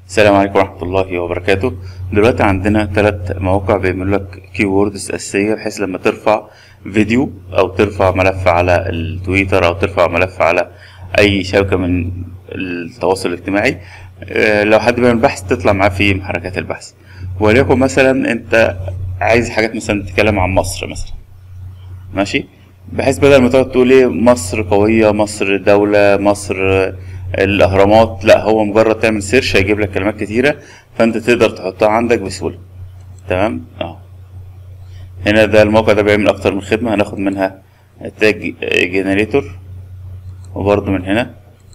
السلام عليكم ورحمة الله وبركاته دلوقتي عندنا ثلاث مواقع بيعملوا لك كيوردز أساسية بحيث لما ترفع فيديو أو ترفع ملف على التويتر أو ترفع ملف على أي شبكة من التواصل الاجتماعي آه، لو حد بيعمل بحث تطلع معاه في محركات البحث وليكن مثلا أنت عايز حاجات مثلا تتكلم عن مصر مثلا ماشي بحيث بدل ما تقعد تقول ايه مصر قوية مصر دولة مصر آه، الأهرامات لا هو مجرد تعمل سيرش هيجيب لك كلمات كتيرة فأنت تقدر تحطها عندك بسهولة تمام اه هنا ده الموقع ده بيعمل أكتر من خدمة هناخد منها تاج جنريتور وبرضه من هنا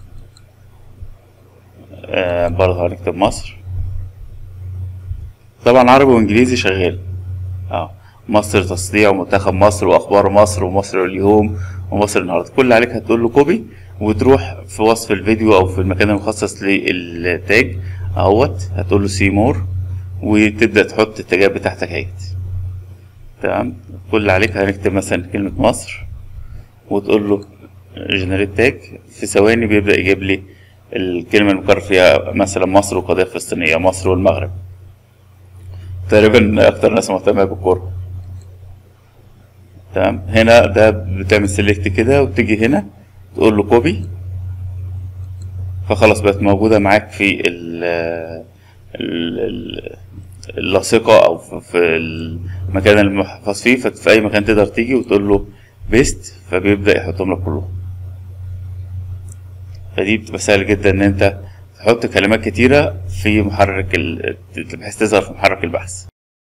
آه برضه هنكتب مصر طبعا عربي وانجليزي شغال اه مصر تصديع ومنتخب مصر واخبار مصر ومصر اليوم ومصر النهارده كل اللي عليك هتقول له كوبي وتروح في وصف الفيديو او في المكان المخصص للتاج اهوت هتقول له سي مور وتبدا تحط التاجات بتاعتك اهيت تمام كل اللي عليك هنكتب مثلا كلمه مصر وتقول له جنريت تاج في ثواني بيبدا يجيب لي الكلمه المكرر فيها مثلا مصر والقضيه الفلسطينيه مصر والمغرب تقريبا اكتر ناس مهتمه بالكوره تمام هنا ده بتعمل سيلكت كده وتيجي هنا تقول له كوبي فخلاص بقت موجودة معاك في ال ال- ال- اللاصقة أو في- في المكان المحفظ فيه ففي أي مكان تقدر تيجي وتقول له بيست فبيبدأ يحطهم لك كلهم فدي بتبقى سهل جدا إن أنت تحط كلمات كتيرة في محرك ال... بحيث تظهر في محرك البحث